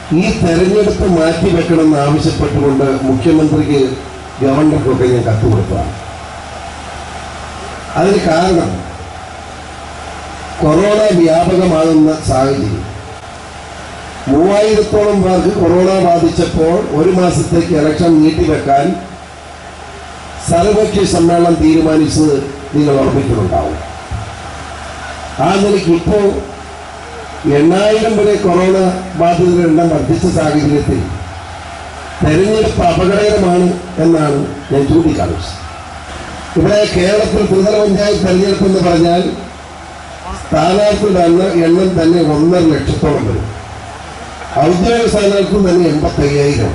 ഈ തെരഞ്ഞെടുപ്പ് മാറ്റിവെക്കണമെന്ന് ആവശ്യപ്പെട്ടുകൊണ്ട് മുഖ്യമന്ത്രിക്ക് ഗവർണർക്കൊക്കെ ഞാൻ കത്ത് കൊടുത്തതാണ് അതിന് കാരണം കൊറോണ വ്യാപകമാകുന്ന സാഹചര്യം മൂവായിരത്തോളം പേർക്ക് കൊറോണ ബാധിച്ചപ്പോൾ ഒരു മാസത്തേക്ക് ഇലക്ഷൻ നീട്ടിവെക്കാൻ സർവകക്ഷി സമ്മേളനം തീരുമാനിച്ചത് നിങ്ങൾ ഓർമ്മിക്കുന്നുണ്ടാവും ആ നിലയ്ക്ക് ഇപ്പോൾ എണ്ണായിരം വരെ കൊറോണ ബാധിതരുടെ എണ്ണം വർദ്ധിച്ച സാഹചര്യത്തിൽ തെരഞ്ഞെടുപ്പ് അപകടകരമാണ് എന്നാണ് ഞാൻ ചൂണ്ടിക്കാണിച്ചത് ഇവിടെ കേരളത്തിൽ ത്രിതല പഞ്ചായത്ത് തെരഞ്ഞെടുപ്പ് എന്ന് പറഞ്ഞാൽ സ്ഥാനാർത്ഥിയുടെ എണ്ണ- എണ്ണം തന്നെ ഒന്നര ലക്ഷത്തോളം വരും ഔദ്യോഗിക സ്ഥാനാർത്ഥി തന്നെ എൺപത്തി അയ്യായിരം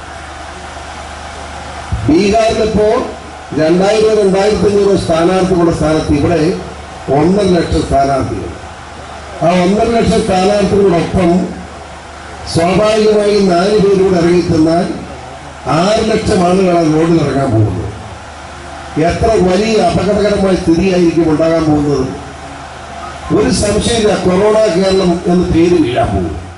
ബീഹാറിലിപ്പോ രണ്ടായിരം രണ്ടായിരത്തി അഞ്ഞൂറ് സ്ഥാനാർത്ഥികളുടെ സ്ഥാനത്ത് ഇവിടെ ഒന്നര ലക്ഷം സ്ഥാനാർത്ഥികൾ ആ ഒന്നര ലക്ഷം സ്ഥാനാർത്ഥികളോടൊപ്പം സ്വാഭാവികമായി നാല് പേരൂടെ ഇറങ്ങിത്തന്നാൽ ആറ് ലക്ഷം ആളുകളാണ് റോഡിൽ ഇറങ്ങാൻ പോകുന്നത് എത്ര വലിയ അപകടകരമായ സ്ഥിതിയായിരിക്കും ഉണ്ടാകാൻ പോകുന്നത് ഒരു സംശയമില്ല കൊറോണ കേരളം എന്ന് പേര് വീഴാൻ പോകും